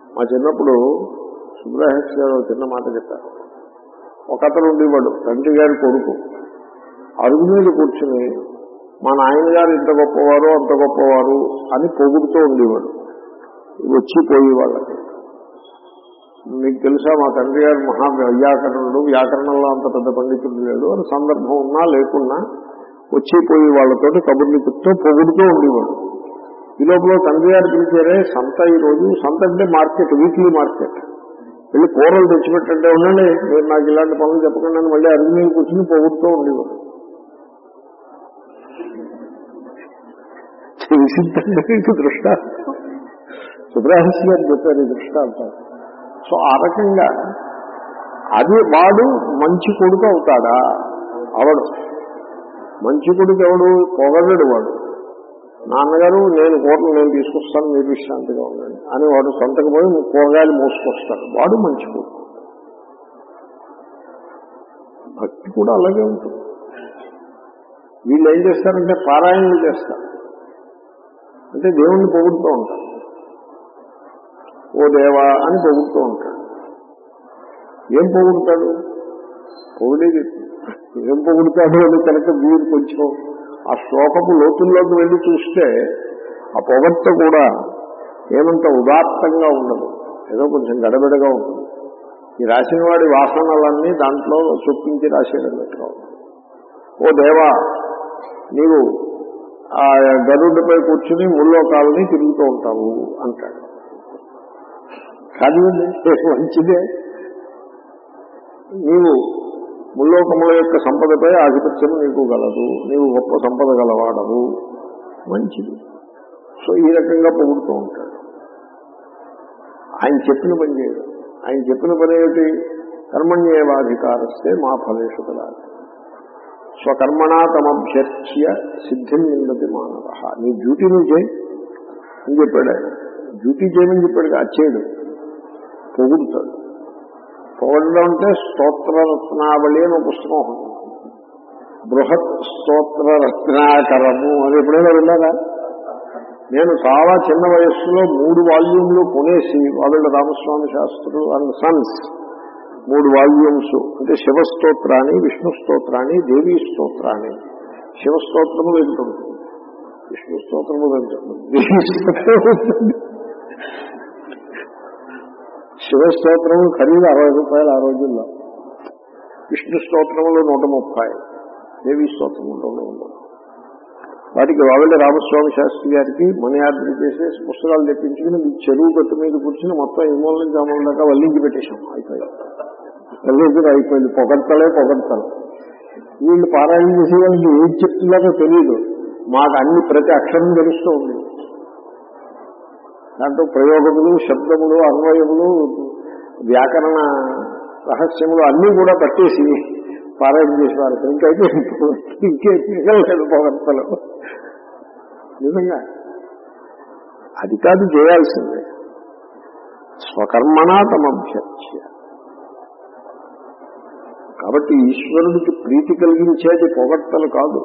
మా చిన్నప్పుడు సుబ్రహ్మణ్య గారు ఒక చిన్న మాట చెప్పారు ఒక అతను ఉండేవాడు తండ్రి గారి కొడుకు అరుగు మీద కూర్చుని మా నాయనగారు ఇంత గొప్పవారు అంత గొప్పవారు అని పొగుడుతూ ఉండేవాడు వచ్చి పోయి వాళ్ళకి మీకు తెలుసా మా తండ్రి గారు మహా వ్యాకరణుడు వ్యాకరణంలో అంత పెద్ద పండితుడు లేడు అని సందర్భం ఉన్నా లేకున్నా వచ్చి పోయి వాళ్ళతోటి కబుర్లు చెప్తూ పొగుడుతూ ఉండేవాడు ఈ లోపల తండ్రి గారు పిలిచారే సంత ఈ రోజు సంత అంటే మార్కెట్ వీక్లీ మార్కెట్ వెళ్ళి కూరలు తెచ్చిపెట్టంటే ఉండండి మీరు నాకు ఇలాంటి పనులు చెప్పకుండా అని మళ్ళీ అరుగు మీద కూర్చుని పొగుడుతూ ఉండేవాడు తెలిసిందంటే దృష్టాంతం సుబ్రహ్మణ్య గారు చెప్పారు ఈ దృష్టాంతం సో ఆ రకంగా అది వాడు మంచి కొడుకు అవుతాడా అవడు మంచి కొడుకు ఎవడు పొగడడు వాడు నాన్నగారు నేను కూరలు నేను తీసుకొస్తాను మీరు విశ్రాంతిగా ఉండండి అని వాడు సొంతకు పోయి కూరగాయలు మోసుకొస్తాడు వాడు మంచి కొడుకు భక్తి కూడా అలాగే ఉంటుంది వీళ్ళు ఏం చేస్తారంటే పారాయణలు చేస్తారు అంటే దేవుణ్ణి పొగుడుతూ ఉంటారు ఓ దేవా అని పొగుడుతూ ఉంటాడు ఏం పొగుడుతాడు పొగిడేది ఏం పొగుడుతాడు అని కనుక వీరు కొంచెం ఆ శ్లోకపు లోతుల్లోకి వెళ్ళి చూస్తే ఆ పొగడ్త కూడా ఏమంత ఉదాత్తంగా ఉండదు ఏదో కొంచెం గడబిడగా ఉంటుంది ఈ రాసిన వాడి వాసనలన్నీ దాంట్లో చొప్పించి రాసేటట్టుగా ఉంటుంది ఓ దేవా నీవు ఆ గరుడిపై కూర్చుని ముల్లోకాలని తిరుగుతూ ఉంటావు అంటాడు కానివ్వండి మంచిదే నీవు ముల్లోకముల యొక్క సంపదపై ఆధిపత్యం నీకు గలదు నీవు గొప్ప సంపద గలవాడవు మంచిది సో ఈ రకంగా పొగుడుతూ ఉంటాడు ఆయన చెప్పిన పని చేయడు ఆయన చెప్పిన పని ఏమిటి కర్మణ్యేవాధికారస్తే మా ఫలేషు కలాలి స్వకర్మణా తమభ్యర్చ్య సిద్ధిని నిందతి మానవ నీ డ్యూటీ నువ్వు చేయి అని చెప్పాడు ఆయన డ్యూటీ చేయమని చెప్పాడు అది చేయడు పొగుడుతాడు పొగడడం అంటే స్తోత్ర రత్నావళి అని ఒక పుస్తకం ఉంది. బృహత్ స్తోత్ర రత్నాకరము అది ఎప్పుడైనా విన్నారా నేను చాలా చిన్న వయస్సులో మూడు వాల్యూమ్లు కొనేసి వాళ్ళ రామస్వామి శాస్త్రులు అండ్ సన్స్ మూడు వాల్యూమ్స్ అంటే శివస్తోత్రాన్ని విష్ణు స్తోత్రాన్ని దేవీ స్తోత్రాన్ని శివస్తోత్రము వెళ్తుంది విష్ణు స్తోత్రము వెళ్తుంది దేవీ స్తోత్రము వెళ్తుంది శివస్తోత్రము ఖరీదు అరవై రూపాయలు ఆ రోజుల్లో విష్ణు స్తోత్రములు నూట ముప్పై దేవీ స్తోత్రము రెండు వందలు వాటికి వావెళ్ళ రామస్వామి శాస్త్రి గారికి మనీ ఆర్డర్ చేసి పుస్తకాలు తెప్పించుకుని మీ చెరువు గట్టు మీద కూర్చుని మొత్తం ఈ మూల నుంచి ఆ మూల దాకా వల్లించి పెట్టేశాం అయిపోయింది వల్లించి అయిపోయింది పొగడతలే పొగడతలు వీళ్ళు పారాయణ చేసే వాళ్ళకి ఏం చెప్తున్నారో తెలియదు మాకు అన్ని ప్రతి అక్షరం తెలుస్తూ ఉంది దాంట్లో ప్రయోగములు శబ్దములు అన్వయములు వ్యాకరణ రహస్యములు అన్నీ కూడా పట్టేసి పారాయణ చేసేవారు ఇంకైతే ఇంకే మిగలేదు పొగడతలు నిజంగా అది కాదు చేయాల్సిందే స్వకర్మణా తమభ్యర్చ్య కాబట్టి ఈశ్వరుడికి ప్రీతి కలిగించేది పొగడ్తలు కాదు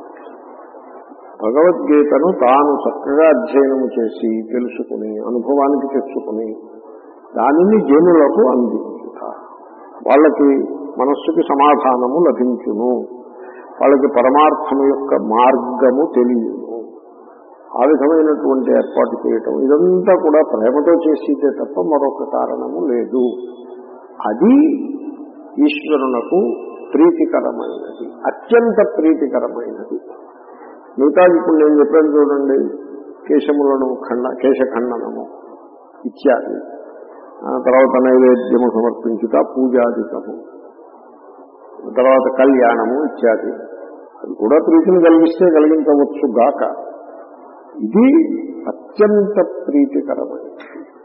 భగవద్గీతను తాను చక్కగా అధ్యయనము చేసి తెలుసుకుని అనుభవానికి తెచ్చుకుని దానిని జనులకు అందించుట వాళ్ళకి మనస్సుకి సమాధానము లభించును వాళ్ళకి పరమార్థము యొక్క మార్గము తెలియను ఆ విధమైనటువంటి ఏర్పాటు చేయటం ఇదంతా కూడా ప్రేమతో చేసేదే తప్ప మరొక కారణము లేదు అది ఈశ్వరునకు ప్రీతికరమైనది అత్యంత ప్రీతికరమైనది మిగతా ఇప్పుడు నేను చెప్పాను చూడండి కేశములను ఖండ కేశఖండనము ఇత్యాది ఆ తర్వాత నైవేద్యము సమర్పించుట పూజాధికము తర్వాత కళ్యాణము ఇత్యాది అది కూడా ప్రీతిని కలిగిస్తే కలిగించవచ్చు గాక ఇది అత్యంత ప్రీతికరమైనది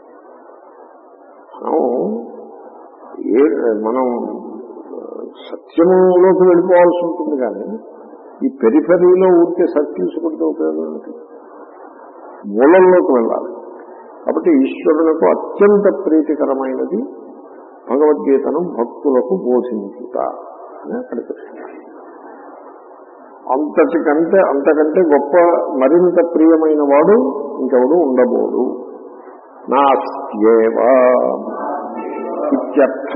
మనం ఏ మనం సత్యములోకి వెళ్ళిపోవాల్సి ఉంటుంది కానీ ఈ పెరిఫరీలో ఊరికే సర్కిల్స్ కొడితే ఉపయోగం ఏంటి మూలంలోకి వెళ్ళాలి కాబట్టి ఈశ్వరులకు అత్యంత ప్రీతికరమైనది భగవద్గీతను భక్తులకు బోధించుట అని అక్కడ చెప్తున్నారు అంతటికంటే అంతకంటే గొప్ప మరింత ప్రియమైన వాడు ఇంకెవడు ఉండబోడు నాస్త్యేవ ఇత్యర్థ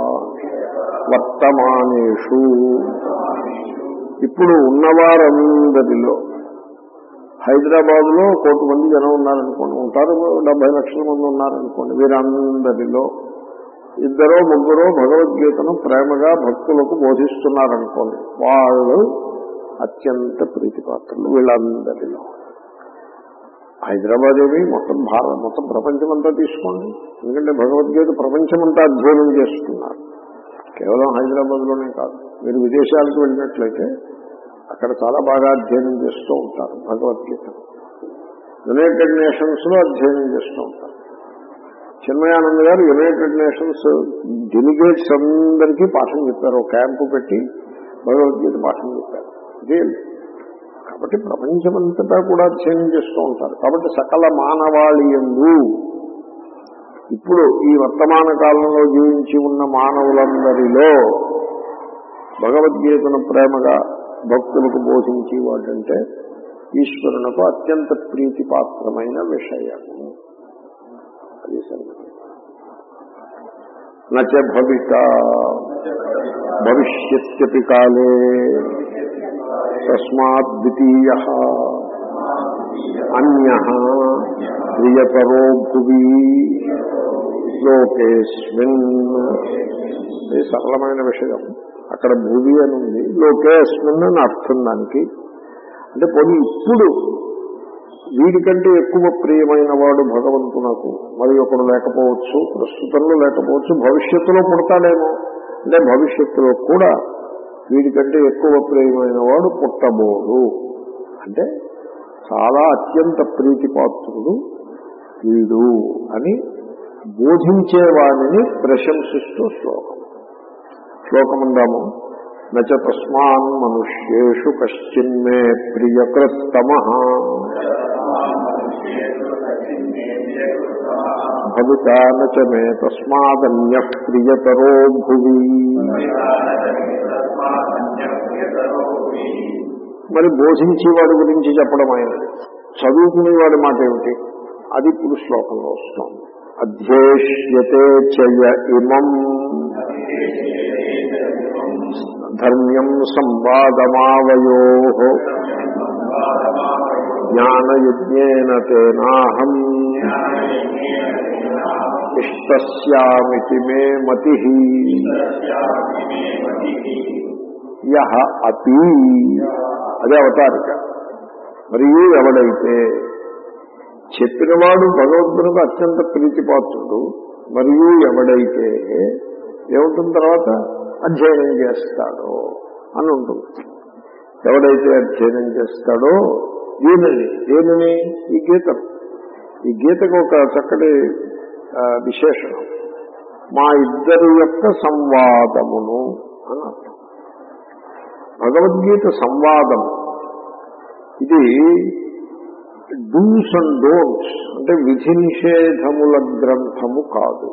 వర్తమానేషు ఇప్పుడు ఉన్నవారందరిలో హైదరాబాద్ లో కోటి మంది జనం ఉన్నారనుకోండి ఉంటారు డెబ్బై లక్షల మంది ఉన్నారనుకోండి వీరందరిలో ఇద్దరో ముగ్గురో భగవద్గీతను ప్రేమగా భక్తులకు బోధిస్తున్నారనుకోండి వాళ్ళు అత్యంత ప్రీతిపాత్రులు వీళ్ళందరిలో హైదరాబాద్ ఏమి మొత్తం భారత మొత్తం ప్రపంచమంతా తీసుకోండి ఎందుకంటే భగవద్గీత ప్రపంచమంతా అధ్యయనం చేస్తున్నారు కేవలం హైదరాబాద్ లోనే కాదు మీరు విదేశాలకు వెళ్ళినట్లయితే అక్కడ చాలా బాగా అధ్యయనం చేస్తూ ఉంటారు భగవద్గీత యునైటెడ్ నేషన్స్ లో అధ్యయనం చేస్తూ ఉంటారు చిన్మయానంద్ గారు యునైటెడ్ నేషన్స్ డెలిగేట్స్ అందరికీ పాఠం చెప్పారు ఒక క్యాంపు పెట్టి భగవద్గీత పాఠం చెప్పారు ఇదే కాబట్టి ప్రపంచమంతటా కూడా అధ్యయనం చేస్తూ ఉంటారు కాబట్టి సకల మానవాళి ఎందు ఇప్పుడు ఈ వర్తమాన కాలంలో జీవించి ఉన్న మానవులందరిలో భగవద్గీతను ప్రేమగా భక్తులకు బోధించి వాటంటే ఈశ్వరునకు అత్యంత ప్రీతిపాత్రమైన విషయము అది సంగతి నచ భవిత భవిష్యత్యపి కాలే తస్మాత్ ద్వితీయ అన్య ప్రియతరో భువి లోకేస్మిన్ ఇది సరళమైన విషయం అక్కడ భూమి అని ఉంది లోకేస్మిన్ అని అర్థం దానికి అంటే పోనీ ఇప్పుడు వీడికంటే ఎక్కువ ప్రియమైన వాడు భగవంతునకు మరి ఒకడు లేకపోవచ్చు ప్రస్తుతంలో లేకపోవచ్చు భవిష్యత్తులో పుడతాడేమో అంటే భవిష్యత్తులో కూడా వీడికంటే ఎక్కువ ప్రియమైన వాడు పుట్టబోడు అంటే చాలా అత్యంత ప్రీతిపాత్రుడు వీడు అని బోధించేవాడిని ప్రశంసిస్తూ శ్లోకం శ్లోకముందాము నచ తస్మాన్ మనుష్యేషు కశ్చిన్మే ప్రియకృత్తమ భవిత నచ మే తస్మాదన్య ప్రియతరో భువి మరి బోధించేవాడి గురించి చెప్పడం ఆయన చదువుకునేవాడి మాట ఏమిటి అది ఇప్పుడు శ్లోకంలో వస్తుంది అధ్యేష్యతే చయ ఇమం ధర్మ్యం సంవాదమావయో జ్ఞానయజ్ఞేన తేనాహం ఇష్టస్యామితి మే మతి యహ అపి అదే అవతారిక మరియు ఎవడైతే చెప్పినవాడు భగవంతునికి అత్యంత ప్రీతిపాత్రుడు మరియు ఎవడైతే ఏముంటుంది తర్వాత అధ్యయనం చేస్తాడో అని ఉంటుంది ఎవడైతే అధ్యయనం చేస్తాడో దీనిని దేనిని ఈ గీతను ఈ గీతకు ఒక చక్కటి ఆ, విశేషణం మా ఇద్దరి యొక్క సంవాదమును అని అర్థం భగవద్గీత సంవాదం ఇది డూస్ అండ్ డోంట్స్ అంటే విధి నిషేధముల గ్రంథము కాదు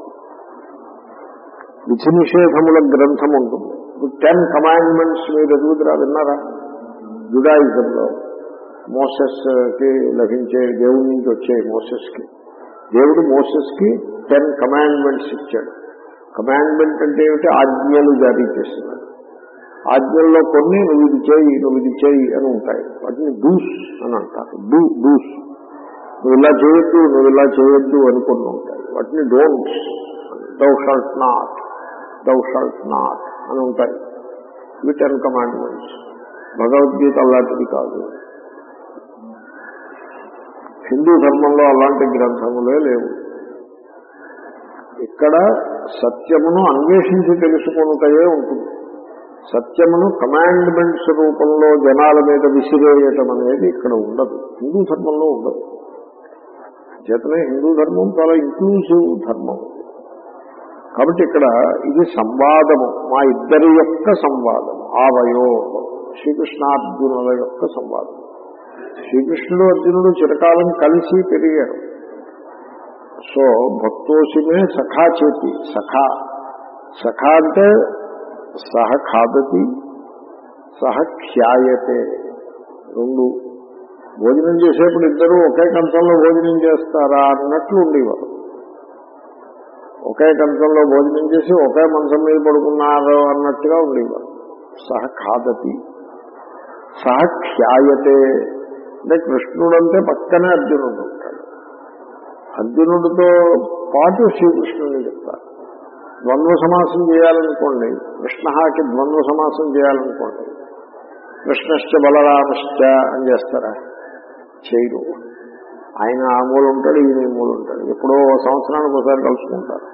విధి నిషేధముల గ్రంథం ఉంటుంది ఇప్పుడు టెన్ కమాండ్మెంట్స్ మీరు ఎదుగుదరా విన్నారా జుడాయిజంలో మోసెస్ కి లభించే దేవుడి నుంచి వచ్చే మోసెస్ కి దేవుడు మోసెస్ కి టెన్ కమాండ్మెంట్స్ ఇచ్చాడు కమాండ్మెంట్ అంటే ఏమిటి ఆజ్ఞలు జారీ చేస్తున్నాడు ఆజ్ఞల్లో కొన్ని నువ్వు ఇది చేయి నువ్వు ఇది చేయి అని ఉంటాయి వాటిని డూస్ అని అంటారు డూ డూస్ నువ్వు ఇలా చేయొద్దు నువ్వు ఇలా చేయొద్దు అని కొన్ని ఉంటాయి వాటిని don'ts thou shalt not thou shalt not అని ఉంటాయి ఇవి టెన్ కమాండ్మెంట్స్ భగవద్గీత అలాంటిది కాదు హిందూ ధర్మంలో అలాంటి గ్రంథములే లేవు ఇక్కడ సత్యమును అన్వేషించి తెలుసుకున్నటయే ఉంటుంది సత్యమును కమాండ్మెంట్స్ రూపంలో జనాల మీద విసిరేయటం అనేది ఇక్కడ ఉండదు హిందూ ధర్మంలో ఉండదు చేతనే హిందూ ధర్మం చాలా ఇంక్లూసివ్ ధర్మం కాబట్టి ఇక్కడ ఇది సంవాదము మా ఇద్దరి యొక్క సంవాదం ఆవయో శ్రీకృష్ణార్జునుల యొక్క సంవాదం శ్రీకృష్ణుడు అర్జునుడు చిరకాలం కలిసి పెరిగారు సో భక్తోసిమే సఖా చేతి సఖా సఖా అంటే సహ ఖాదతి సహ ఖ్యాయతే రెండు భోజనం చేసేప్పుడు ఇద్దరు ఒకే కంచంలో భోజనం చేస్తారా అన్నట్లు ఉండేవారు ఒకే కంచంలో భోజనం చేసి ఒకే మంచం మీద పడుకున్నారు అన్నట్టుగా ఉండేవారు సహ ఖాదతి సహ ఖ్యాయతే అంటే కృష్ణుడు అంటే పక్కనే అర్జునుడు ఉంటాడు అర్జునుడితో పాటు శ్రీకృష్ణుడిని చెప్తారు ద్వంద్వ సమాసం చేయాలనుకోండి కృష్ణకి ద్వంద్వ సమాసం చేయాలనుకోండి కృష్ణశ్చ బలరామశ్చ అని చేస్తారా చేయరు ఆయన ఆ మూల ఉంటాడు ఈయన ఈ మూల ఉంటాడు ఎప్పుడో సంవత్సరానికి ఒకసారి కలుసుకుంటారు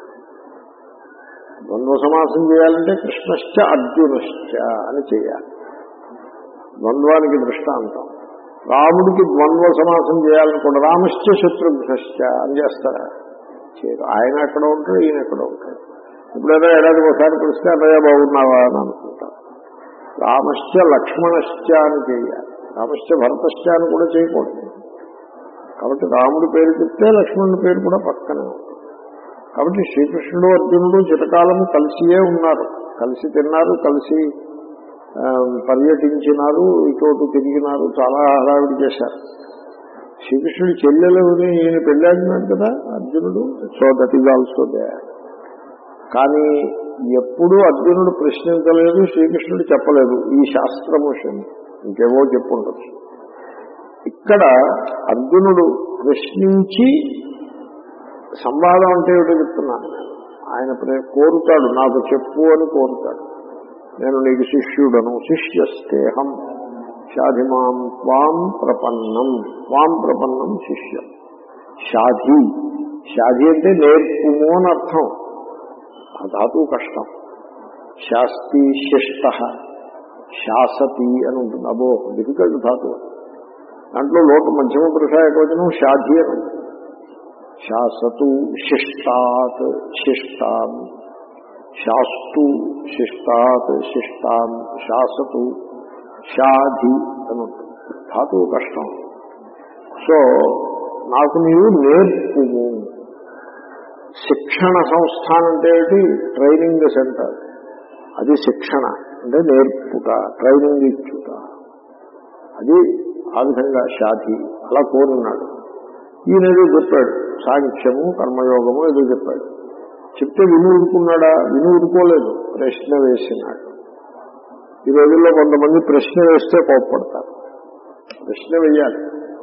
ద్వంద్వ సమాసం చేయాలంటే కృష్ణశ్చ అర్జునశ్చ అని చేయాలి ద్వంద్వానికి దృష్టాంతం రాముడికి ద్వంద్వ సమాసం చేయాలనుకోండి రామశ్చ శత్రుఘ్నశ్చ అని చేస్తారా చేయరు ఆయన ఎక్కడ ఉంటాడు ఈయన ఎక్కడ ఉంటాడు ఎప్పుడైనా ఏడాదికి ఒకసారి పిలిస్తే అన్నయ్య బాగున్నావా అని అనుకుంటారు రామశ్చ లక్ష్మణశ్చ అని చేయాలి రామశ్చ భరతశ్చ అని కూడా చేయకూడదు కాబట్టి రాముడి పేరు చెప్తే లక్ష్మణుడి పేరు కూడా పక్కనే ఉంటుంది కాబట్టి శ్రీకృష్ణుడు అర్జునుడు చిరకాలము కలిసియే ఉన్నారు కలిసి తిన్నారు కలిసి ఆ, పర్యటించినారు ఇటు తిరిగినారు చాలా హడావిడి చేశారు శ్రీకృష్ణుడి చెల్లెలని ఈయన పెళ్ళాడినాడు కదా అర్జునుడు so that is also they కానీ ఎప్పుడూ అర్జునుడు ప్రశ్నించలేదు శ్రీకృష్ణుడు చెప్పలేదు ఈ శాస్త్రం విషయం ఇంకేవో చెప్పుండొచ్చు ఇక్కడ అర్జునుడు ప్రశ్నించి సంవాదం అంటే ఏమిటో చెప్తున్నాను నేను. ఆయన ప్రే- కోరుతాడు నాకు చెప్పు అని కోరుతాడు నేను నీకు శిష్యుడను శిష్యస్తేహం షాధిమాం త్వాం ప్రపన్నం త్వాం ప్రపన్నం శిష్యం షాధి షాధి అంటే నేర్పుము అని అర్థం ఆ ధాతువు కష్టం శాస్తి శిష్ట శాసతి అని ఉంటుంది అబో డిఫికల్ట్ ధాతువు దాంట్లో లోటు మధ్యమ పురుష ఏకవచనం షాధి అని ఉంటుంది శాసతు శిష్టాత్ శిష్టాం శాస్తు శిష్టాత్ శిష్టాం శాసతు షాధి అని ఉంటుంది ధాతువు కష్టం సో నాకు నీవు నేర్పుము శిక్షణ సంస్థానం అంటే ఏంటి ట్రైనింగ్ సెంటర్ అది శిక్షణ అంటే నేర్పుట ట్రైనింగ్ ఇచ్చుట అది ఆ విధంగా షాధి అలా కోరున్నాడు ఈయన ఏదో చెప్పాడు సాంఖ్యము కర్మయోగము ఏదో చెప్పాడు చెప్తే విని ఊరుకున్నాడా విని ఊరుకోలేదు ప్రశ్న వేసినాడు ఈ రోజుల్లో కొంతమంది ప్రశ్న వేస్తే కోప్పడతారు ప్రశ్న వెయ్యాలి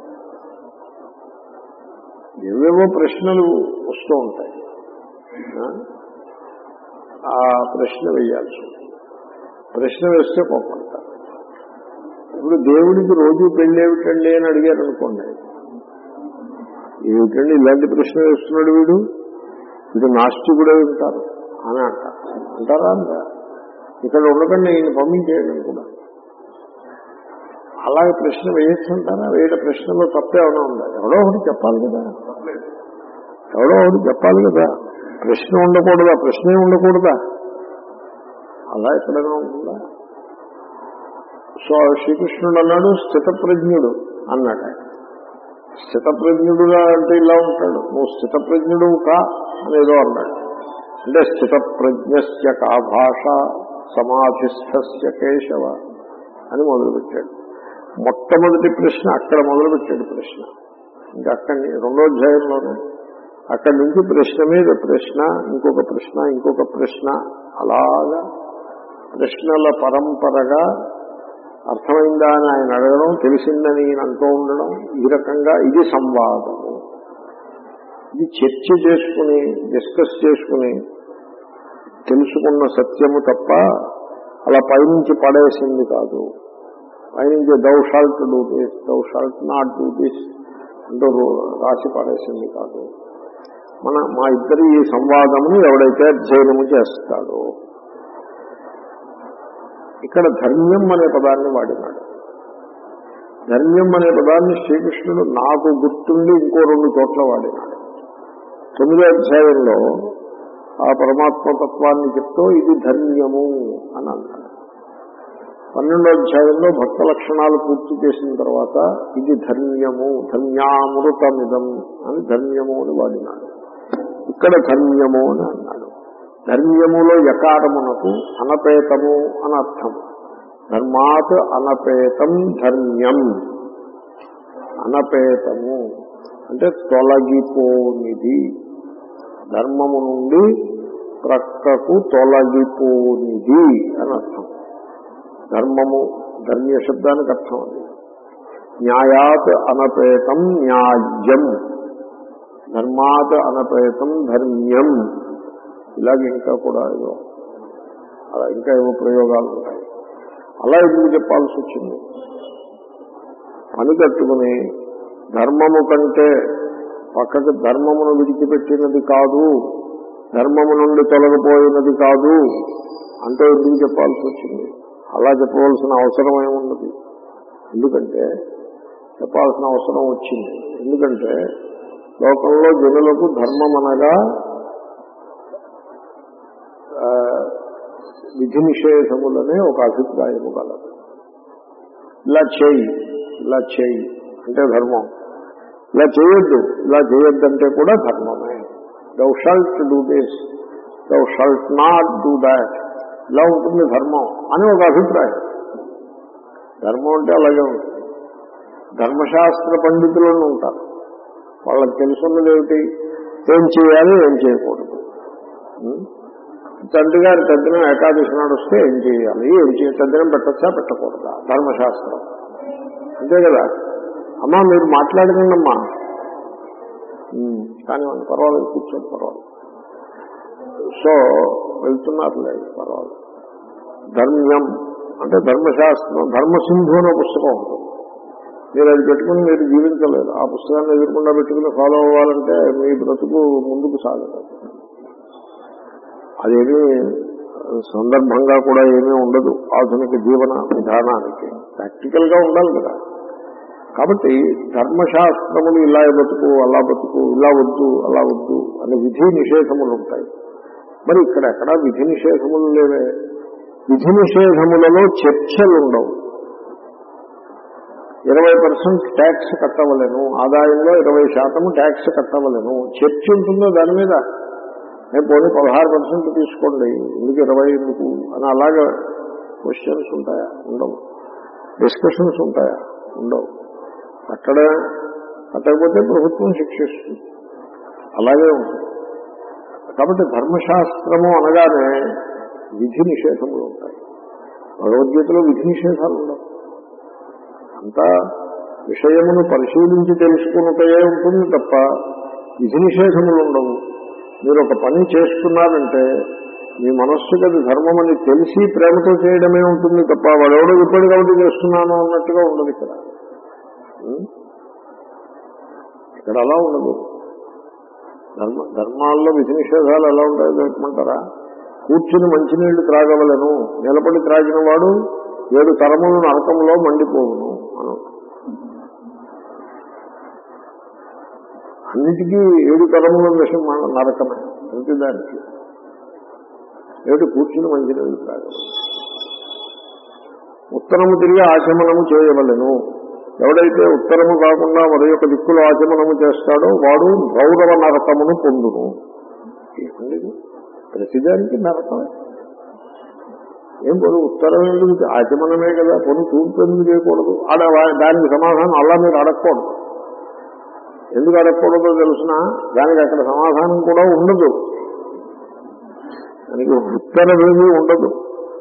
ఏవేవో ప్రశ్నలు వస్తూ ఉంటాయి ఆ? ఆ ప్రశ్న వేయాల్సి ఉంటుంది. ప్రశ్న వేస్తే కోప్పడతారు ఇప్పుడు దేవుడికి రోజు పెళ్ళి ఏమిటండి అని అడిగారు అనుకోండి ఏమిటండి ఇలాంటి ప్రశ్న వేస్తున్నాడు వీడు వీడు నాస్తికుడే ఉంటారు అని అంటారు అంటారా అంట ఇక్కడ ఉండకండి ఈయన పంపించేయడం కూడా అలాగే ప్రశ్న వేయచ్చు అంటారా వేయడం ప్రశ్నలో తప్పేమైనా ఉందా ఎవడో ఒకటి చెప్పాలి కదా ఎవడో ఒకటి చెప్పాలి కదా ప్రశ్న ఉండకూడదా ప్రశ్నే ఉండకూడదా అలా ఎక్కడైనా ఉంటుందా సో శ్రీకృష్ణుడు అన్నాడు స్థితప్రజ్ఞుడు అన్నాడు ఆయన. స్థితప్రజ్ఞుడుగా అంటే ఇలా ఉంటాడు నువ్వు స్థితప్రజ్ఞుడు కా అనేదో అన్నాడు అంటే స్థితప్రజ్ఞస్య కా భాష సమాధిస్థస్య కేశవ అని మొదలుపెట్టాడు మొట్టమొదటి ప్రశ్న అక్కడ మొదలుపెట్టాడు ప్రశ్న ఇంకా అక్కడి రెండో అధ్యాయంలోనే అక్కడి నుంచి ప్రశ్న మీద ప్రశ్న ఇంకొక ప్రశ్న ఇంకొక ప్రశ్న అలాగా ప్రశ్నల పరంపరగా అర్థమైందా అని ఆయన అడగడం తెలిసిందని ఈయన అంటూ ఉండడం ఈ రకంగా ఇది సంవాదము ఇది చర్చ చేసుకుని డిస్కస్ చేసుకుని తెలుసుకున్న సత్యము తప్ప అలా పైనుంచి పడేసింది కాదు పైనుంచి thou shalt do this thou shalt not do this అంటూ రాసి పడేసింది కాదు మన మా ఇద్దరి ఈ సంవాదమును ఎవడైతే అధ్యయనము చేస్తాడో ఇక్కడ ధర్మ్యం అనే పదాన్ని వాడినాడు ధర్మ్యం అనే పదాన్ని శ్రీకృష్ణుడు నాకు గుర్తుండి ఇంకో రెండు చోట్ల వాడినాడు తొమ్మిదో అధ్యాయంలో ఆ పరమాత్మ తత్వాన్ని చెప్తూ ఇది ధర్మ్యము అని అన్నాడు పన్నెండో అధ్యాయంలో భక్త లక్షణాలు పూర్తి చేసిన తర్వాత ఇది ధర్మ్యము ధన్యామృతమిదం అని ధర్మ్యము అని వాడినాడు ఇక్కడ ధర్మ్యము అని అన్నాడు ధర్మ్యములో యకారమునకు అనపేతము అని అర్థం ధర్మాత్ అనపేతం ధర్మ్యం అనపేతము అంటే తొలగిపోనిది ధర్మము నుండి ప్రక్కకు తొలగిపోనిది అని అర్థం ధర్మము ధర్మీయ శబ్దానికి అర్థం అది న్యాయాత్ అనపేతం న్యాజ్యం ధర్మాత్ అనపేతం ధర్మ్యం ఇలాగ ఇంకా కూడా ఏదో అలా ఇంకా ఏవో ప్రయోగాలు ఉంటాయి అలా ఎందుకు చెప్పాల్సి వచ్చింది పని కట్టుకుని ధర్మము కంటే పక్కకు ధర్మమును విడిచిపెట్టినది కాదు ధర్మము నుండి తొలగిపోయినది కాదు అంటే ఎందుకు చెప్పాల్సి వచ్చింది అలా చెప్పవలసిన అవసరం ఏమున్నది ఎందుకంటే చెప్పాల్సిన అవసరం వచ్చింది ఎందుకంటే లోకంలో జనులకు ధర్మం అనగా ఆ, విధి నిషేధములనే ఒక అభిప్రాయము కలదు ఇలా చేయి ఇలా చేయి అంటే ధర్మం ఇలా చేయొద్దు ఇలా చేయొద్దంటే కూడా ధర్మమే thou shalt do this thou shalt not do that ఇలా ఉంటుంది ధర్మం అని ఒక అభిప్రాయం ధర్మం అంటే అలాగే ఉంటుంది ధర్మశాస్త్ర పండితులను ఉంటారు వాళ్ళకి తెలుసున్నది ఏమిటి ఏం చేయాలి ఏం చేయకూడదు ఉం? తండ్రి గారి తద్దినం ఏకాదశి నాడు వస్తే ఏం చేయాలి ఏం చేయాలి తద్దినం పెట్టచ్చా పెట్టకూడదా ధర్మశాస్త్రం అంతే కదా అమ్మా మీరు మాట్లాడకండి అమ్మా కానివ్వండి పర్వాలేదు కూర్చోండి పర్వాలేదు సో వెళ్తున్నారులే పర్వాలేదు ధర్మ్యం అంటే ధర్మశాస్త్రం ధర్మసింధు అనే పుస్తకం ఉంటుంది మీరు అది పెట్టుకుని మీరు జీవించలేదు ఆ పుస్తకాన్ని ఎదుర్కొండా పెట్టుకుని ఫాలో అవ్వాలంటే మీ బ్రతుకు ముందుకు సాగదు అదేమీ సందర్భంగా కూడా ఏమీ ఉండదు ఆధునిక జీవన విధానానికి ప్రాక్టికల్ గా ఉండాలి కదా కాబట్టి ధర్మశాస్త్రములు ఇలా బతుకు అలా బతుకు ఇలా వద్దు అలా వద్దు అనే విధి నిషేధములు ఉంటాయి మరి ఇక్కడ ఎక్కడా విధి నిషేధములు లేవే విధి నిషేధములలో చర్చలు ఉండవు ఇరవై పర్సెంట్ ట్యాక్స్ కట్టవలేను ఆదాయంలో ఇరవై శాతం ట్యాక్స్ కట్టవలేను చర్చ ఉంటుందో దాని మీద నేను పోనీ పదహారు పర్సెంట్ తీసుకోండి ఎందుకు ఇరవై ఎందుకు అని అలాగే క్వశ్చన్స్ ఉంటాయా ఉండవు డిస్కషన్స్ ఉంటాయా ఉండవు కట్టడ కట్టకపోతే ప్రభుత్వం శిక్షిస్తుంది అలాగే ఉంటుంది కాబట్టి ధర్మశాస్త్రము అనగానే విధి నిషేధములు ఉంటాయి భగవద్గీతలో విధి నిషేధాలు ఉండవు అంతా విషయమును పరిశీలించి తెలుసుకున్నటే ఉంటుంది తప్ప విధి నిషేధములు ఉండవు మీరు ఒక పని చేస్తున్నారంటే మీ మనస్సుకి అది ధర్మమని తెలిసి ప్రేమతో చేయడమే ఉంటుంది తప్ప వాడెవడో ఇప్పటి కాబట్టి చేస్తున్నాను అన్నట్టుగా ఉండదు ఇక్కడ ఉం? ఇక్కడ అలా ఉండదు ధర్మ ధర్మాల్లో విధి నిషేధాలు ఎలా ఉంటాయో చెప్పమంటారా కూర్చుని మంచినీళ్లు త్రాగవలను నిలబడి త్రాగిన వాడు ఏడు తరములు నరకంలో మండిపోవును అని అన్నిటికీ ఏడు తరముల విషయం మన నరకమే ప్రతి దానికి ఏడు కూర్చుని మంచినీళ్లు త్రాగవలను ఉత్తరము తిరిగి ఆచమనము చేయవలను ఎవడైతే ఉత్తరము కాకుండా మరి యొక్క దిక్కులో ఆచమనము చేస్తాడో వాడు గౌరవ నరకమును పొందును ఏమండి ఇది? ప్రతిదానికి నరకమే ఏం పోదు ఉత్తరం ఎందుకు ఆచమనమే కదా పొను తూర్పు ఎందుకు చేయకూడదు ఆడ వా- దానికి సమాధానం అలా మీరు అడగకూడదు ఎందుకు అడగకూడదో తెలుసిన దానికి అక్కడ సమాధానం కూడా ఉండదు దానికి ఉత్తరం ఏమీ ఉండదు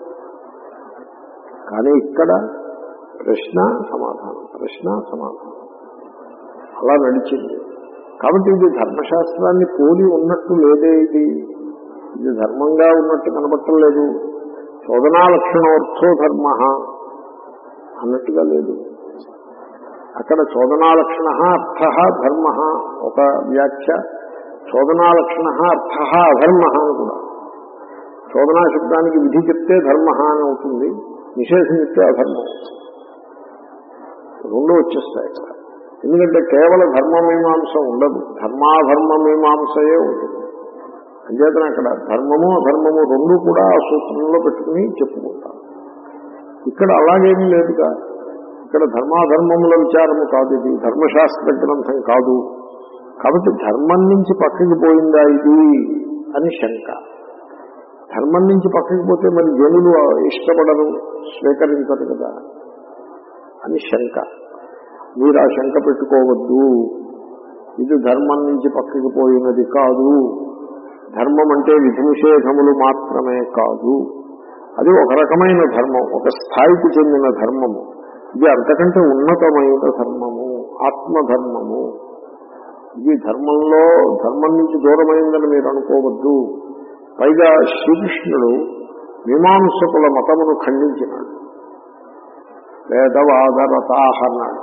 కానీ ఇక్కడ ప్రశ్న సమాధానం ప్రశ్న సమాధానం అలా నడిచింది కాబట్టి ఇది ధర్మశాస్త్రాన్ని పోలి ఉన్నట్టు లేదే ఇది ఇది ధర్మంగా ఉన్నట్టు కనబట్టలేదు శోధనా లక్షణోర్థో ధర్మ అన్నట్టుగా లేదు అక్కడ చోదనా లక్షణ అర్థ ధర్మ ఒక వ్యాఖ్య చోదనా లక్షణ అర్థ అధర్మ అని కూడా చోదనా శబ్దానికి విధి చెప్తే ధర్మ అని అవుతుంది నిషేధం చెప్తే అధర్మం అవుతుంది. రెండు వచ్చేస్తాయి ఇక్కడ ఎందుకంటే కేవల ధర్మమీమాంస ఉండదు ధర్మాధర్మ మీమాంసయే ఉంటుంది అంచేతన అక్కడ ధర్మము అధర్మము రెండు కూడా ఆ సూత్రంలో పెట్టుకుని చెప్పుకుంటారు ఇక్కడ అలాగేమీ లేదుగా ఇక్కడ ధర్మాధర్మముల విచారము కాదు ఇది ధర్మశాస్త్ర గ్రంథం కాదు కాబట్టి ధర్మం నుంచి పక్కకి పోయిందా ఇది అని శంక ధర్మం నుంచి పక్కకి పోతే మరి జనులు ఇష్టపడరు స్వీకరించరు కదా అని శంక మీరు ఆ శంక పెట్టుకోవద్దు ఇది ధర్మం నుంచి పక్కకి పోయినది కాదు ధర్మం అంటే విధి నిషేధములు మాత్రమే కాదు అది ఒక రకమైన ధర్మం ఒక స్థాయికి చెందిన ధర్మము ఇది అంతకంటే ఉన్నతమైన ధర్మము ఆత్మధర్మము ఇది ధర్మంలో ధర్మం నుంచి దూరమైందని మీరు అనుకోవద్దు పైగా శ్రీకృష్ణుడు మీమాంసకుల మతమును ఖండించినాడు వేదవాదరతాహ అన్నాడు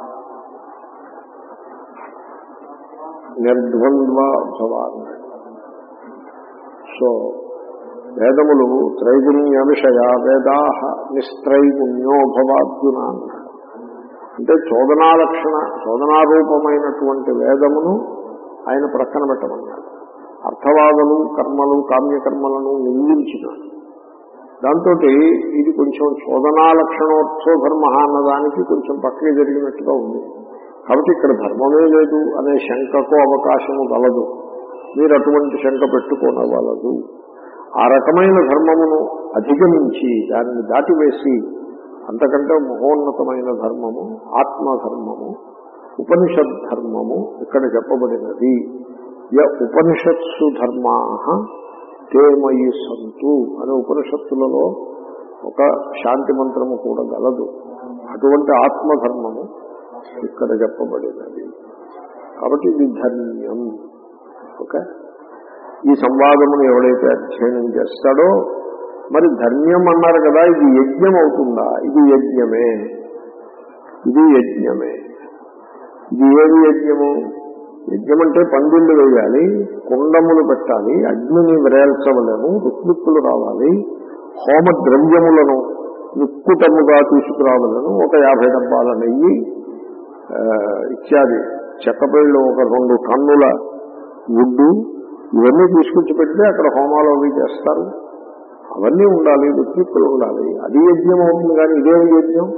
నిర్ద్వంద్వ భవ అన్నాడు సో వేదములు త్రైగుణ్య విషయ వేదాహ నిస్త్రైగుణ్యో భవార్జున అన్నాడు అంటే చోదనా లక్షణ చోదనారూపమైనటువంటి వేదమును ఆయన ప్రక్కన పెట్టమన్నాడు అర్థవాదలు కర్మలు కామ్యకర్మలను నిందించినాడు దాంతో ఇది కొంచెం చోదనా లక్షణోత్సవ ధర్మ అన్నదానికి కొంచెం పక్కకి జరిగినట్టుగా ఉంది కాబట్టి ఇక్కడ ధర్మమే లేదు అనే శంకకు అవకాశము గలదు మీరు అటువంటి శంక పెట్టుకోనవలదు ఆ రకమైన ధర్మమును అధిగమించి దాన్ని దాటివేసి అంతకంటే మహోన్నతమైన ధర్మము ఆత్మధర్మము ఉపనిషద్ ధర్మము ఇక్కడ చెప్పబడినది య ఉపనిషత్సు ధర్మా తేమయి సంతు అనే ఉపనిషత్తులలో ఒక శాంతి మంత్రము కూడా గలదు అటువంటి ఆత్మధర్మము ఇక్కడ చెప్పబడినది కాబట్టి ఇది ధర్మ్యం ఓకే ఈ సంవాదమును ఎవడైతే అధ్యయనం చేస్తాడో మరి ధర్మ్యం అన్నారు కదా ఇది యజ్ఞం అవుతుందా ఇది యజ్ఞమే ఇది యజ్ఞమే ఇది ఏది యజ్ఞము యజ్ఞం అంటే పందిళ్ళు వేయాలి కుండములు పెట్టాలి అగ్నిని విరేల్చవలేము రుక్మిక్కులు రావాలి హోమ ద్రవ్యములను విక్కుటముగా తీసుకురావలను ఒక యాభై డబ్బాల నెయ్యి ఆ, ఇత్యాది చెక్కపేళ్ళు ఒక రెండు టన్నుల గుడ్డు ఇవన్నీ తీసుకొచ్చి పెడితే అక్కడ హోమాలు అవి చేస్తారు అవన్నీ ఉండాలి రుక్మిక్కులు ఉండాలి అది యజ్ఞం అవుతుంది కానీ ఇదేమి యజ్ఞం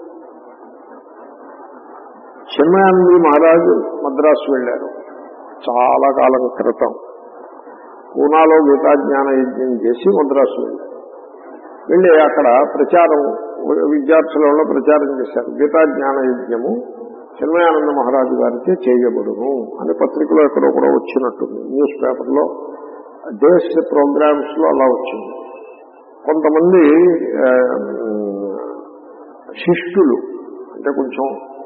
చిన్మయానంది మహారాజు మద్రాసు వెళ్ళారు చాలా కాలం క్రితం పూనాలో గీతాజ్ఞాన యజ్ఞం చేసి మద్రాసు వెళ్ళారు వెళ్ళి అక్కడ ప్రచారం విద్యార్థులలో ప్రచారం చేశారు గీతాజ్ఞాన యజ్ఞము చిన్మయానంద మహారాజు గారిచే చేయబడును అని పత్రికలో ఎక్కడో కూడా వచ్చినట్టుంది న్యూస్ పేపర్లో దేశ ప్రోగ్రామ్స్ లో అలా వచ్చింది కొంతమంది ఆ, శిష్టులు అంటే కొంచెం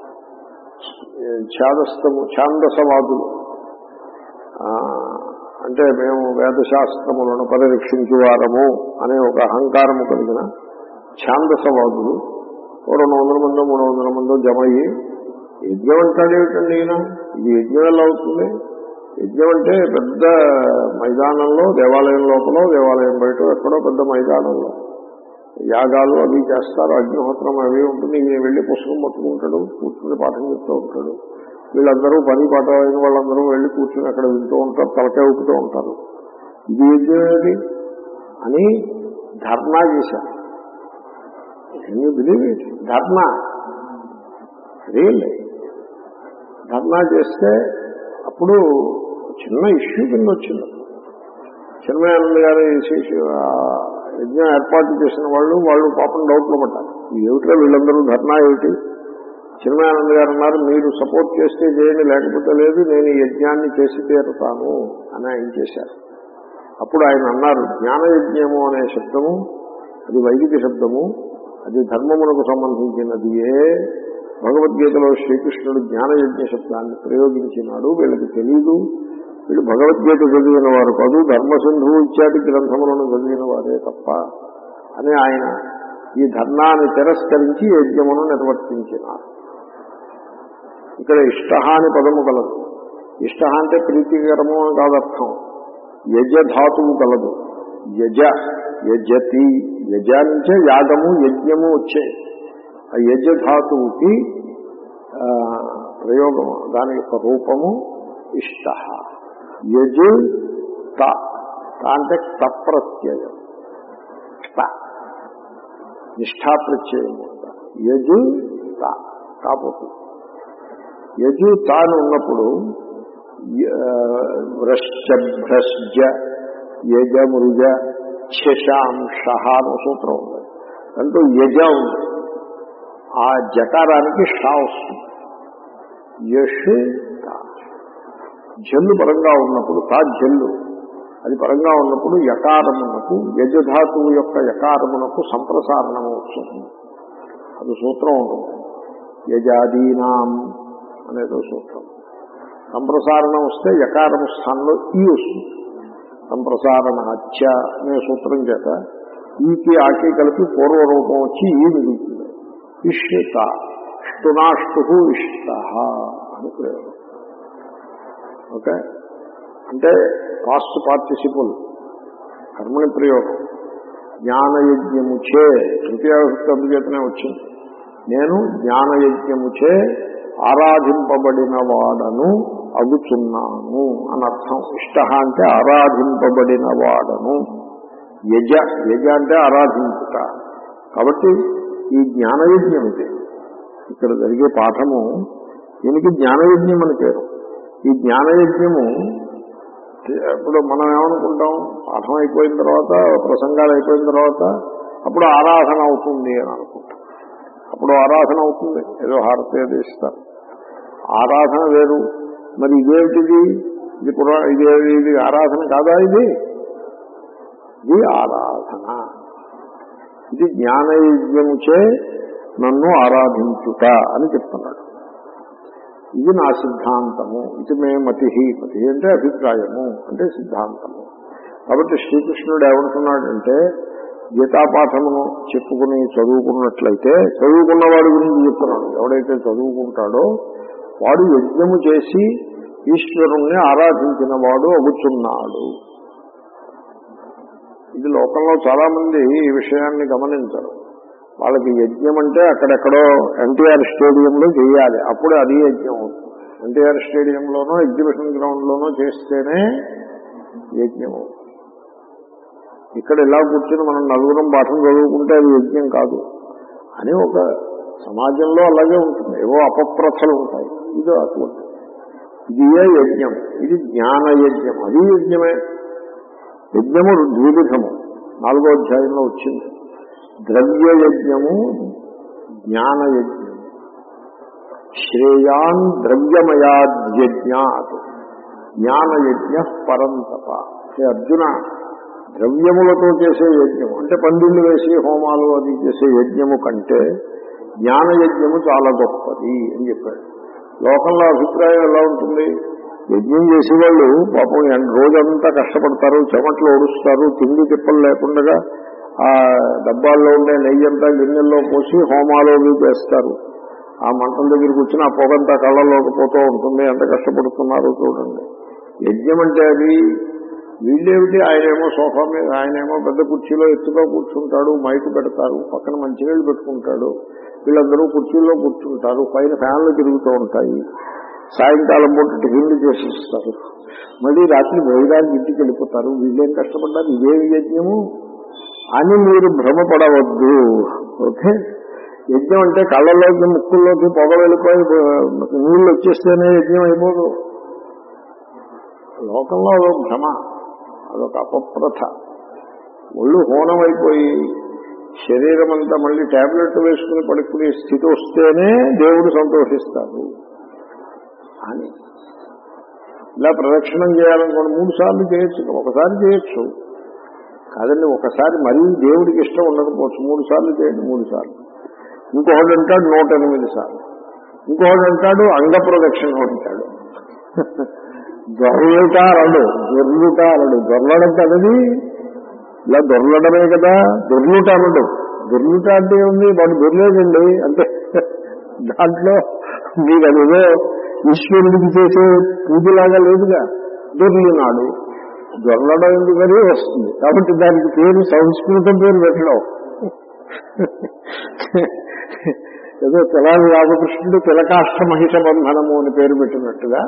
ఛాదస్తము ఛాందసవాదులు ఆ, అంటే మేము వేదశాస్త్రములను పరిరక్షించువారము అనే ఒక అహంకారము కలిగిన ఛాందసవాదులు ఓ రెండు వందల మందో మూడు వందల మందో జమ అయ్యి యజ్ఞం అంటాడేమిటండి ఈయన ఇది యజ్ఞం ఎలా అవుతుంది యజ్ఞం అంటే పెద్ద మైదానంలో దేవాలయం లోపల దేవాలయం బయట ఎక్కడో పెద్ద మైదానంలో యాగాలు అవి చేస్తారు అగ్నిహోత్రం అవి ఉంటుంది ఈయన వెళ్ళి పుస్తకం పట్టుకుంటాడు కూర్చుని పాఠం చెప్తూ ఉంటాడు వీళ్ళందరూ పని పాట అయిన వాళ్ళందరూ వెళ్ళి కూర్చుని అక్కడ వింటూ ఉంటారు తలకాయ ఊపుతూ ఉంటారు ఇది యజ్ఞం ఏది అని ధర్నా చేశారు believe it dharna really dharna చేస్తే అప్పుడు చిన్న ఇష్యూ కింద వచ్చింది చిన్మయానంద గారు ఈ శిష్యు- ఆ యజ్ఞం ఏర్పాటు చేసిన వాళ్ళు వాళ్ళు పాపం డౌట్లో పడ్డారు ఏమిటో వీళ్ళందరూ ధర్నా ఏమిటి చిన్మయానంద గారు అన్నారు మీరు సపోర్ట్ చేస్తే చేయండి లేకపోతే లేదు నేను ఈ యజ్ఞాన్ని చేసి తీరుతాను అని ఆయన చేశారు అప్పుడు ఆయన అన్నారు జ్ఞానయజ్ఞము అనే శబ్దము అది వైదిక శబ్దము అది ధర్మమునకు సంబంధించినది ఏ భగవద్గీతలో శ్రీకృష్ణుడు జ్ఞానయజ్ఞ శబ్దాన్ని ప్రయోగించినాడు వీళ్ళకి తెలియదు వీళ్ళు భగవద్గీత చదివిన వారు కాదు ధర్మసింధువు ఇత్యాది గ్రంథములను చదివిన వారే తప్ప అని ఆయన ఈ ధర్నాన్ని తిరస్కరించి యజ్ఞమును నిర్వర్తించినారు ఇక్కడ ఇష్ట అని పదము కలదు ఇష్ట అంటే ప్రీతికరము అని కాదర్థం యజ ధాతువు కలదు యజ యజతి యజ నుంచే యాగము యజ్ఞము వచ్చాయి ఆ యజ ధాతువుకి ఆ, ప్రయోగం దాని యొక్క రూపము ఇష్ట యజు త త అంటే తప్రత్యయం త నిష్ఠా ప్రత్యయం యజు త కాపోతుంది యజు తాను ఉన్నప్పుడు వ్రశ్చ భ్రశ్జ యజ మృజ శశాంశ అని ఒక సూత్రం ఉంది అంటూ యజ ఉంది ఆ జకారానికి షా వస్తుంది యష్ తా. జల్లు పరంగా ఉన్నప్పుడు తా జల్లు అది పరంగా ఉన్నప్పుడు యకారమునకు యజధాతువు యొక్క యకారమునకు సంప్రసారణం వస్తుంది అది సూత్రం ఉంటుంది యజాదీనాం అనేదో సూత్రం సంప్రసారణం వస్తే యకారము స్థానంలో ఈ వస్తుంది సంప్రసారణ హత్య అనే సూత్రం చేత ఈకి ఆకి కలిపి పూర్వరూపం వచ్చి ఈ మిగులుతుంది ఇష్యత ఇష్టునాష్టు ఇష్ట అని ప్రయోగం ఓకే అంటే పాస్ట్ పార్టిసిపుల్ కర్మని ప్రయోగం జ్ఞానయజ్ఞముచే తృతీయ విభక్తి అందుచేతనే వచ్చింది నేను జ్ఞానయజ్ఞముచే ఆరాధింపబడిన వాడను అగుచున్నాను అని అర్థం ఇష్ట అంటే ఆరాధింపబడిన వాడను యజ యజ అంటే ఆరాధించుట కాబట్టి ఈ జ్ఞానయజ్ఞం ఇది ఇక్కడ జరిగే పాఠము దీనికి జ్ఞానయజ్ఞం అని పేరు ఈ జ్ఞానయజ్ఞము ఇప్పుడు మనం ఏమనుకుంటాం పాఠం అయిపోయిన తర్వాత ప్రసంగాలు అయిపోయిన తర్వాత అప్పుడు ఆరాధన అవుతుంది అని అనుకుంటాం అప్పుడు ఆరాధన అవుతుంది ఏదో హారతి అది ఇస్తారు ఆరాధన వేరు మరి ఇదేమిటిది ఇది పురా ఇదే ఇది ఆరాధన కాదా ఇది ఇది ఆరాధన ఇది జ్ఞానయజ్ఞముచే నన్ను ఆరాధించుట అని చెప్తున్నాడు ఇది నా సిద్ధాంతము ఇది మే మతి మతి అంటే అభిప్రాయము అంటే సిద్ధాంతము కాబట్టి శ్రీకృష్ణుడు ఏమంటున్నాడంటే గీతాపాఠమును చెప్పుకుని చదువుకున్నట్లయితే చదువుకున్న వాడి గురించి చెప్తున్నాడు ఎవడైతే చదువుకుంటాడో వాడు యజ్ఞము చేసి ఈశ్వరుణ్ణి ఆరాధించిన వాడు అగుచున్నాడు ఇది లోకంలో చాలా మంది ఈ విషయాన్ని గమనించరు వాళ్ళకి యజ్ఞం అంటే అక్కడెక్కడో ఎన్టీఆర్ స్టేడియంలో చేయాలి అప్పుడు అది యజ్ఞం అవుతుంది ఎన్టీఆర్ స్టేడియంలోనో ఎగ్జిబిషన్ గ్రౌండ్ లోనో చేస్తేనే యజ్ఞం అవుతుంది ఇక్కడ ఇలా కూర్చుని మనం నలుగురం పాఠం చదువుకుంటే అది యజ్ఞం కాదు అని ఒక సమాజంలో అలాగే ఉంటుంది ఏవో అపప్రథలు ఉంటాయి ఇది అటువంటి ఇది ఏ యజ్ఞం ఇది జ్ఞాన యజ్ఞం అది యజ్ఞమే యజ్ఞము ద్విధము నాలుగో అధ్యాయంలో వచ్చింది ద్రవ్య యజ్ఞము జ్ఞాన యజ్ఞం శ్రేయాన్ ద్రవ్యమయాద్యజ్ఞాత్ జ్ఞాన యజ్ఞ పరంతప హే అర్జున ద్రవ్యములతో చేసే యజ్ఞం అంటే పందిళ్ళు వేసి హోమాలు అది చేసే యజ్ఞము కంటే జ్ఞాన యజ్ఞము చాలా గొప్పది అని చెప్పాడు లోకంలో అభిప్రాయం ఎలా ఉంటుంది యజ్ఞం చేసేవాళ్ళు పాపం ఎన్- రోజంతా కష్టపడతారు చెమట్లు ఓడుస్తారు తిండి తిప్పలు లేకుండా ఆ డబ్బాల్లో ఉండే నెయ్యి అంతా గిన్నెల్లో పోసి హోమాలు అవి చేస్తారు ఆ మంటల దగ్గరికి వచ్చిన ఆ పొగంతా కళ్ళలోకి పోతూ ఉంటుంది ఎంత కష్టపడుతున్నారు చూడండి యజ్ఞం అంటే అది వీళ్ళేమిటి ఆయనేమో సోఫా మీద ఆయనేమో పెద్ద కుర్చీలో ఎత్తుగా కూర్చుంటాడు మైకు పెడతారు పక్కన మంచినీళ్ళు పెట్టుకుంటాడు వీళ్ళందరూ కుర్చీల్లో కూర్చుంటారు పైన ఫ్యాన్లు తిరుగుతూ ఉంటాయి సాయంకాలం పూట టిఫిన్లు చేసిస్తారు మళ్ళీ రాత్రి భోజనానికి ఇంటికి వెళ్ళిపోతారు వీళ్ళేం కష్టపడ్డారు ఇదేమి యజ్ఞము అని మీరు భ్రమపడవద్దు ఓకే యజ్ఞం అంటే కళ్ళలోకి ముక్కుల్లోకి పొగ వెళ్ళిపోయి నీళ్ళు వచ్చేస్తేనే యజ్ఞం అయిపోదు లోకంలో అదొక భ్రమ అదొక అపప్రథ ఒళ్ళు హోనం అయిపోయి శరీరం అంతా మళ్ళీ టాబ్లెట్ వేసుకుని పడుకునే స్థితి వస్తేనే దేవుడు సంతోషిస్తాడు అని ఇలా ప్రదక్షిణం చేయాలనుకోండి మూడు సార్లు చేయొచ్చు ఒకసారి చేయొచ్చు కాదండి ఒకసారి మరీ దేవుడికి ఇష్టం ఉండకపోవచ్చు మూడు సార్లు చేయండి మూడు సార్లు ఇంకొకటి అంటాడు నూట ఎనిమిది సార్లు ఇంకొకటి అంటాడు అంగ ప్రదక్షిణ అంటాడు దొరలుట అనడు దొర్లుట అనడు దొరలడం కదది ఇలా దొరలడమే కదా దొర్లుట అనడు దొర్లుట అంటే ఉంది వాడు దొరలేదండి అంటే దాంట్లో మీకు అదేదో ఈశ్వరుడికి చేసే పూజలాగా లేదుగా దొర్లినాడు దొరలడం ఎందుకని వస్తుంది కాబట్టి దానికి పేరు సంస్కృతం పేరు పెట్టడం ఏదో తెలాలి రామకృష్ణుడు తిలకాష్ట మహిష బంధనము అని పేరు పెట్టినట్టుగా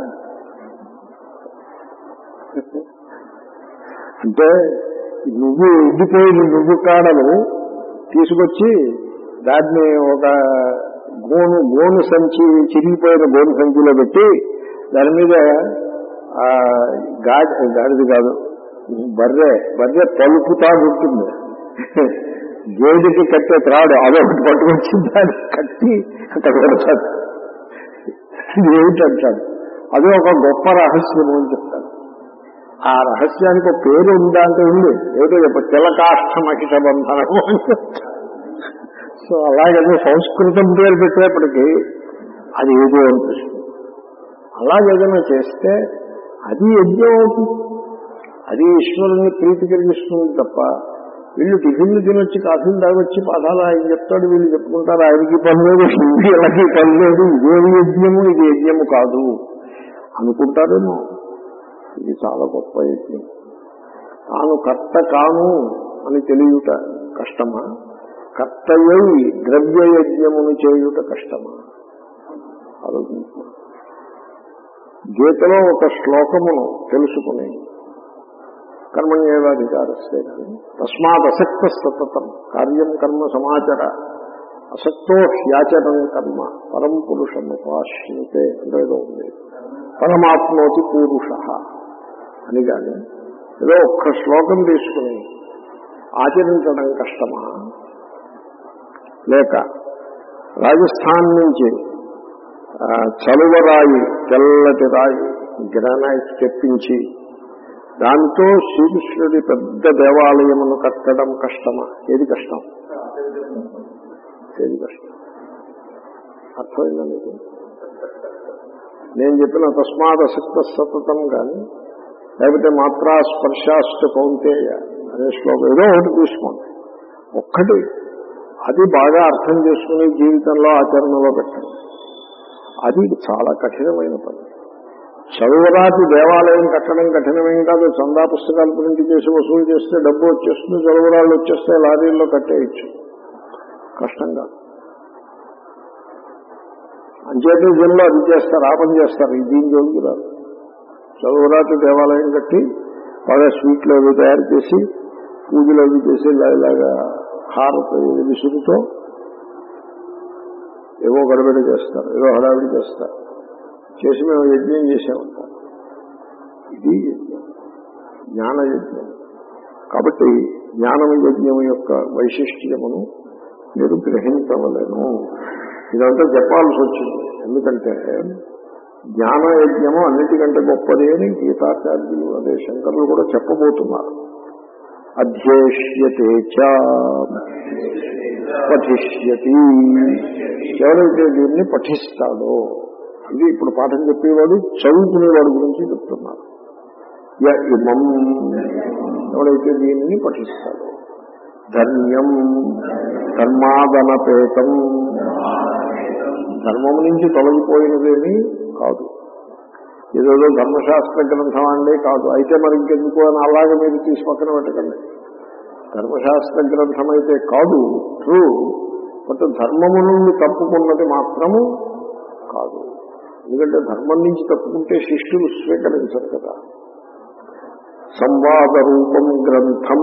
అంటే నువ్వు ఎండిపోయిన నువ్వు కాడలు తీసుకొచ్చి దాన్ని ఒక గోను గోను సంచి చిరిగిపోయిన గోను సంచిలో పెట్టి దాని మీద ఆ గాడి గాడిది కాదు బర్రె బర్రె తలుపుతా ఉంటుంది గేదెకి కట్టే త్రాడు అదొకటి పట్టుకొచ్చి దాన్ని కట్టి అక్కడ పెడతాడు ఇది ఏమిటంటాడు అది ఒక గొప్ప రహస్యం అని చెప్తాడు ఆ రహస్యానికి ఒక పేరు ఉందా అంటే ఉంది ఏదో చెప్ప తిలకాష్ట మహిష బంధనము అని చెప్తారు. సో అలాగే సంస్కృతం పేరు పెట్టేప్పటికీ అది ఏదో అనిపిస్తుంది అలాగేదైనా చేస్తే అది యజ్ఞం అవుతుంది అది ఈశ్వరుని ప్రీతి కలిగిస్తుంది తప్ప వీళ్ళు టిఫిన్లు తినొచ్చి కాఫీలు తాగొచ్చి పాఠాలు ఆయన చెప్తాడు వీళ్ళు చెప్పుకుంటారు ఆయనకి పని లేదు వీళ్ళకి పని లేదు ఇదేమి యజ్ఞము ఇది యజ్ఞము కాదు అనుకుంటారేమో ఇది చాలా గొప్ప యజ్ఞం తాను కర్త కాను అని తెలియట కష్టమా కర్తయ్యై ద్రవ్య యజ్ఞమును చేయుట కష్టమా ఆలోచించు గీతలో ఒక శ్లోకమును తెలుసుకుని కర్మణ్యేవాధికారస్తే కానీ తస్మాత్ అసక్త సతతం కార్యం కర్మ సమాచర అసక్తో హ్యాచరం కర్మ పరం పురుషం ఉపాశ్యతే అంటే ఏదో ఉంది పరమాత్మోతి పూరుష అని కానీ ఏదో ఒక్క శ్లోకం తీసుకుని ఆచరించడం కష్టమా లేక రాజస్థాన్ నుంచి ఆ, చలువరాయి తెల్లటి రాయి గ్రానైట్ తెప్పించి దాంతో శ్రీకృష్ణుడి పెద్ద దేవాలయమును కట్టడం కష్టమా ఏది కష్టం ఏది కష్టం అర్థమైందా మీకు నేను చెప్పిన తస్మాత్ అసక్త సతతం కానీ లేకపోతే మాత్రా స్పర్శాస్త కౌంతేయ అనే శ్లోకం ఏదో ఒకటి తీసుకోండి ఒక్కటి అది బాగా అర్థం చేసుకుని జీవితంలో ఆచరణలో పెట్టండి అది చాలా కఠినమైన పని చదువురాతి దేవాలయం కట్టడం కఠినమేం కాదు చందా పుస్తకాలు ప్రింట్ చేసి వసూలు చేస్తే డబ్బు వచ్చేస్తుంది చదువురాళ్ళు వచ్చేస్తే లారీల్లో కట్టేయచ్చు కష్టం కాదు అంచేత జనులు అది చేస్తారు ఆ పని చేస్తారు ఈ దీని జోలికి రాదు చదువురాతి దేవాలయం కట్టి బాగా స్వీట్లు అవి తయారు చేసి పూజలు అవి చేసి ఇలా ఇలాగా హారత విసురుతో ఏవో గడబడి చేస్తారు ఏదో హడావిడి చేస్తారు చేసి మేము యజ్ఞం చేసామంటారు ఇది యజ్ఞం జ్ఞాన యజ్ఞం కాబట్టి జ్ఞానం యజ్ఞం యొక్క వైశిష్ట్యమును మీరు గ్రహించవలేను ఇదంతా చెప్పాల్సి వచ్చింది ఎందుకంటే జ్ఞాన యజ్ఞము అన్నిటికంటే గొప్పది అని గీతాచార్యులు అదే శంకరులు కూడా చెప్పబోతున్నారు అధ్యేష్యతే చ పఠిష్యతి ఎవరైతే దీన్ని పఠిస్తాడో ఇది ఇప్పుడు పాఠం చెప్పేవాడు చదువుకునేవాడు గురించి చెప్తున్నారు య ఇమం ఎవడైతే దీనిని పఠిస్తాడో ధర్మ్యం ధర్మాదనపేతం ధర్మం నుంచి తొలగిపోయినదేమీ కాదు ఏదేదో ధర్మశాస్త్ర గ్రంథం అండి కాదు అయితే మరి ఇంకెందుకు అని అలాగే మీరు తీసి పక్కన పెట్టకండి ధర్మశాస్త్ర గ్రంథం అయితే కాదు ట్రూ బట్ ధర్మము నుండి తప్పుకున్నది మాత్రము కాదు ఎందుకంటే ధర్మం నుంచి తప్పుకుంటే శిష్యులు స్వీకరించరు కదా సంవాద రూపం గ్రంథం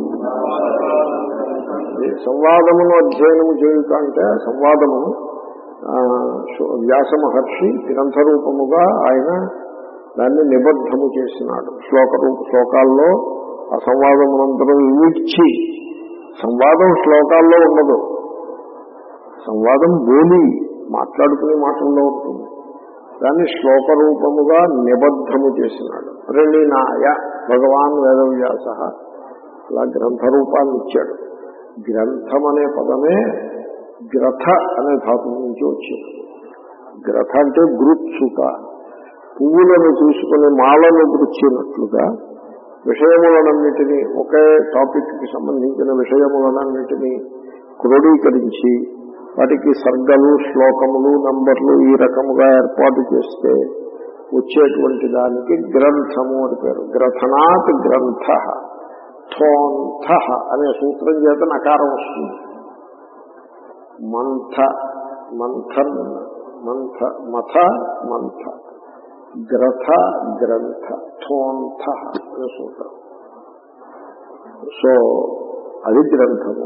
సంవాదమును అధ్యయనము చేయుట అంటే సంవాదమును ఆ, శు- వ్యాస మహర్షి గ్రంథ రూపముగా ఆయన దాన్ని నిబద్ధము చేసినాడు శ్లోక రూప శ్లోకాల్లో ఆ సంవాదమునంతరం ఇచ్చి సంవాదం శ్లోకాల్లో ఉండదు సంవాదం బోలి మాట్లాడుకునే మాటల్లో ఉంటుంది దాన్ని శ్లోక రూపముగా నిబద్ధము చేసినాడు ప్రణినాయ భగవాన్ వేదవ్యాస అలా గ్రంథ రూపాన్ని ఇచ్చాడు గ్రంథం అనే పదమే గ్రథ అనే ధాతువు నుంచి వచ్చింది గ్రథ అంటే గురుత్సుక పువ్వులను తీసుకుని మాలను గుర్చినట్లుగా విషయములనన్నిటినీ ఒకే టాపిక్ కి సంబంధించిన విషయములనన్నిటినీ క్రోడీకరించి వాటికి సర్గలు శ్లోకములు నంబర్లు ఈ రకముగా ఏర్పాటు చేస్తే వచ్చేటువంటి దానికి గ్రంథము అని పేరు గ్రథనాత్ గ్రంథ థోంథ అనే సూత్రం చేత నకారం వస్తుంది మంథ మంథన్ మంథ మథ మంథ గ్రథ గ్రంథ థోంథ అనే సూత్రం సో అది గ్రంథము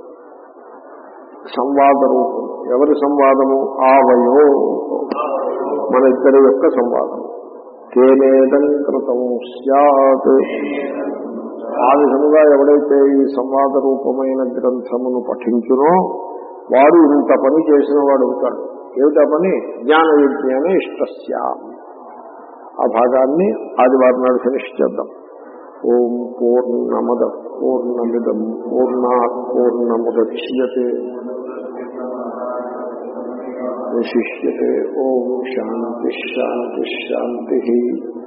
సంవాద రూపం ఎవరి సంవాదము ఆవయో మన ఇద్దరి యొక్క సంవాదము తేనేదం కృతం సత్ ఆ విధముగా ఎవడైతే ఈ సంవాద రూపమైన గ్రంథమును పఠించునో వాడు ఇంత పని చేసిన వాడు అవుతాడు ఏమిటా పని జ్ఞాన యజ్ఞానే ఇష్టస్యాం ఆ భాగాన్ని ఆదివారం నాడు ఫినిష్ చేద్దాం ఓం పూర్ణమద పూర్ణమిదం పూర్ణా పూర్ణముద్యతే విశిష్యతే ఓం శాంతి శాంతి శాంతి